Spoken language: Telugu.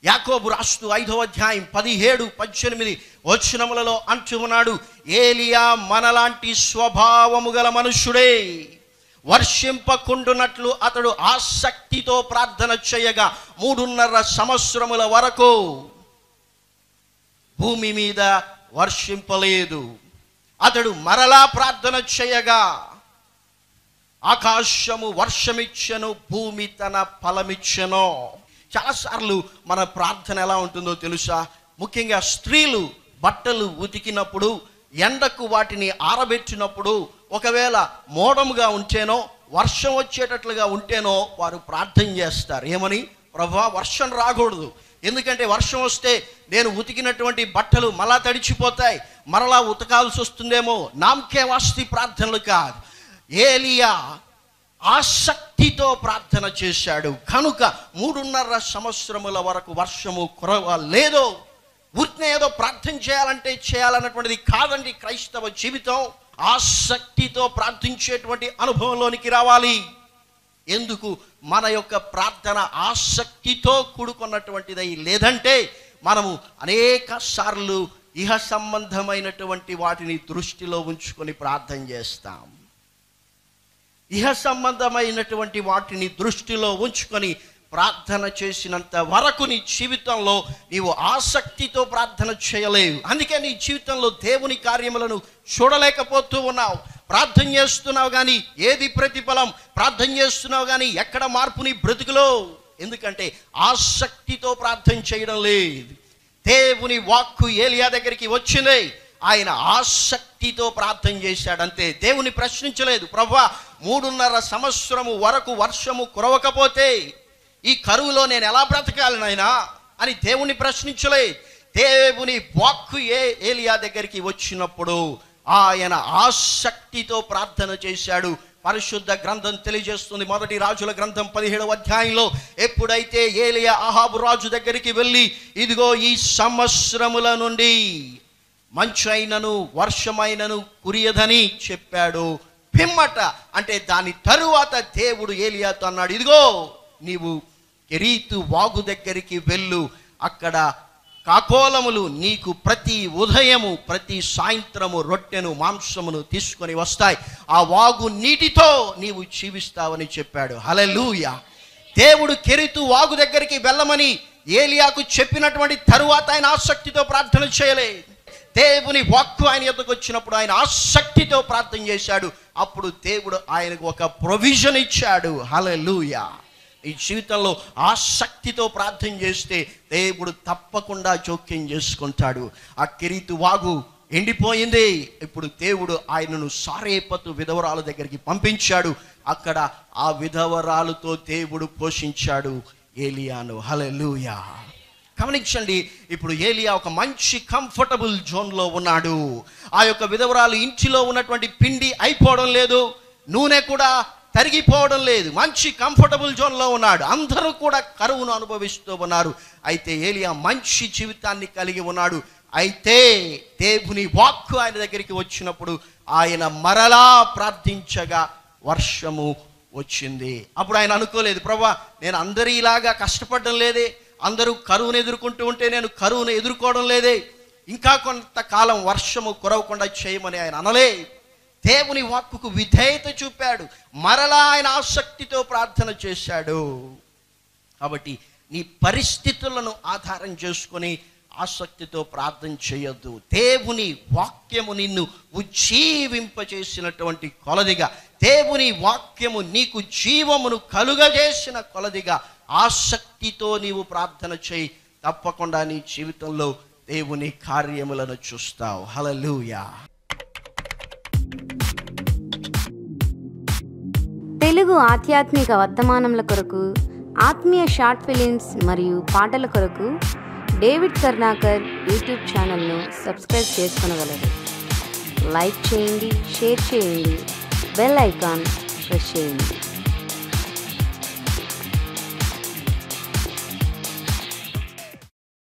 యాకోబు రాస్తూ ఐదవ అధ్యాయం పదిహేడు పద్దెనిమిది వచనములలో అంటూ ఉన్నాడు ఏలియా మనలాంటి స్వభావము గల మనుష్యుడే వర్షింపకుండునట్లు అతడు ఆసక్తితో ప్రార్థన చేయగా మూడున్నర సంవత్సరముల వరకు భూమి మీద వర్షింపలేదు అతడు మరలా ప్రార్థన చేయగా ఆకాశము వర్షమిచ్చను భూమి తన ఫలమిచ్చను చాలాసార్లు మన ప్రార్థన ఎలా ఉంటుందో తెలుసా ముఖ్యంగా స్త్రీలు బట్టలు ఉతికినప్పుడు ఎండకు వాటిని ఆరబెట్టినప్పుడు ఒకవేళ మోడముగా ఉంటేనో వర్షం వచ్చేటట్లుగా ఉంటేనో వారు ప్రార్థన చేస్తారు ఏమని ప్రభా వర్షం రాకూడదు ఎందుకంటే వర్షం వస్తే నేను ఉతికినటువంటి బట్టలు మళ్ళా తడిచిపోతాయి మరలా ఉతకాల్సి వస్తుందేమో నామకే వాస్తి ప్రార్థనలు కాదు ఏలియా ఆసక్తితో ప్రార్థన చేశాడు కనుక మూడున్నర సంవత్సరముల వరకు వర్షము కురవలేదో ఊరికనే ఏదో ప్రార్థన చేయాలంటే చేయాలన్నటువంటిది కాదండి క్రైస్తవ జీవితం ఆసక్తితో ప్రార్థించేటువంటి అనుభవంలోనికి రావాలి ఎందుకు మన యొక్క ప్రార్థన ఆసక్తితో కూడుకున్నటువంటిదై లేదంటే మనము అనేక సార్లు ఇహ సంబంధమైనటువంటి వాటిని దృష్టిలో ఉంచుకొని ప్రార్థన చేస్తాం ఇహ సంబంధమైనటువంటి వాటిని దృష్టిలో ఉంచుకొని ప్రార్థన చేసినంత వరకు నీ జీవితంలో నీవు ఆసక్తితో ప్రార్థన చేయలేవు అందుకే నీ జీవితంలో దేవుని కార్యములను చూడలేకపోతూ ఉన్నావు ప్రార్థన చేస్తున్నావు కానీ ఏది ప్రతిఫలం ప్రార్థన చేస్తున్నావు కానీ ఎక్కడ మార్పు నీ బ్రతుకులో ఎందుకంటే ఆసక్తితో ప్రార్థన చేయడం లేదు దేవుని వాక్కు ఏలియా దగ్గరికి వచ్చింది ఆయన ఆసక్తితో ప్రార్థన చేశాడు అంతే దేవుని ప్రశ్నించలేదు ప్రభా మూడున్నర సంవత్సరము వరకు వర్షము కురవకపోతే ఈ కరువులో నేను ఎలా బ్రతకాలి నాయనా అని దేవుని ప్రశ్నించలే దేవుని వాక్కు ఏ ఏలియా దగ్గరికి వచ్చినప్పుడు ఆయన ఆసక్తితో ప్రార్థన చేశాడు పరిశుద్ధ గ్రంథం తెలియజేస్తుంది మొదటి రాజుల గ్రంథం పదిహేడవ అధ్యాయంలో ఎప్పుడైతే ఏలియా అహాబు రాజు దగ్గరికి వెళ్ళి ఇదిగో ఈ సంవత్సరముల నుండి మంచు అయినను వర్షమైనను కురియదని చెప్పాడు పిమ్మట అంటే దాని తరువాత దేవుడు ఏలియాతో అన్నాడు ఇదిగో నీవు కెరీతు వాగు దగ్గరికి వెళ్ళు అక్కడ కాకోలములు నీకు ప్రతి ఉదయము ప్రతి సాయంత్రము రొట్టెను మాంసమును తీసుకొని వస్తాయి ఆ వాగు నీటితో నీవు జీవిస్తావని చెప్పాడు హలెలూయా దేవుడు కెరీతు వాగు దగ్గరికి వెళ్ళమని ఏలియాకు చెప్పినటువంటి తరువాత ఆయన ఆసక్తితో ప్రార్థన చేయలే దేవుని వాక్కు ఆయన ఎద్దకు వచ్చినప్పుడు ఆయన ఆసక్తితో ప్రార్థన చేశాడు అప్పుడు దేవుడు ఆయనకు ఒక ప్రొవిజన్ ఇచ్చాడు హలెలూయా ఈ జీవితంలో ఆసక్తితో ప్రార్థన చేస్తే దేవుడు తప్పకుండా జోక్యం చేసుకుంటాడు ఆ కిరీతు వాగు ఎండిపోయింది ఇప్పుడు దేవుడు ఆయనను సారేపతు విధవరాల దగ్గరికి పంపించాడు అక్కడ ఆ విధవరాలతో దేవుడు పోషించాడు ఏలియాను హలెలూయా గమనించండి ఇప్పుడు ఏలియా ఒక మంచి కంఫర్టబుల్ జోన్లో ఉన్నాడు ఆ యొక్క విధవరాలు ఇంటిలో ఉన్నటువంటి పిండి అయిపోవడం లేదు నూనె కూడా తరిగిపోవడం లేదు మంచి కంఫర్టబుల్ జోన్లో ఉన్నాడు అందరూ కూడా కరువును అనుభవిస్తూ ఉన్నారు అయితే ఏలియా మంచి జీవితాన్ని కలిగి ఉన్నాడు అయితే దేవుని వాక్కు ఆయన దగ్గరికి వచ్చినప్పుడు ఆయన మరలా ప్రార్థించగా వర్షము వచ్చింది అప్పుడు ఆయన అనుకోలేదు ప్రభా నేను అందరిలాగా కష్టపడడం లేదే అందరూ కరువును ఎదుర్కొంటూ ఉంటే నేను కరువును ఎదుర్కోవడం లేదే ఇంకా కొంతకాలం వర్షము కురవకుండా చేయమని ఆయన అనలే దేవుని వాక్కుకు విధేయత చూపాడు మరలా ఆయన ఆసక్తితో ప్రార్థన చేశాడు కాబట్టి నీ పరిస్థితులను ఆధారం చేసుకొని ఆసక్తితో ప్రార్థన చేయొద్దు దేవుని వాక్యము నిన్ను ఉజ్జీవింపచేసినటువంటి కొలదిగా దేవుని వాక్యము నీకు జీవమును కలుగజేసిన కొలదిగా ఆసక్తితో నీవు ప్రార్థన చేయి తప్పకుండా నీ జీవితంలో దేవుని కార్యములను చూస్తావు హలలుయా తెలుగు ఆధ్యాత్మిక వర్తమానముల కొరకు ఆత్మీయ షార్ట్ ఫిలిమ్స్ మరియు పాటల కొరకు డేవిడ్ కర్ణాకర్ యూట్యూబ్ ఛానల్ను సబ్స్క్రైబ్ చేసుకొనగలరు లైక్ చేయండి షేర్ చేయండి బెల్ ఐకాన్ ప్రెస్ చేయండి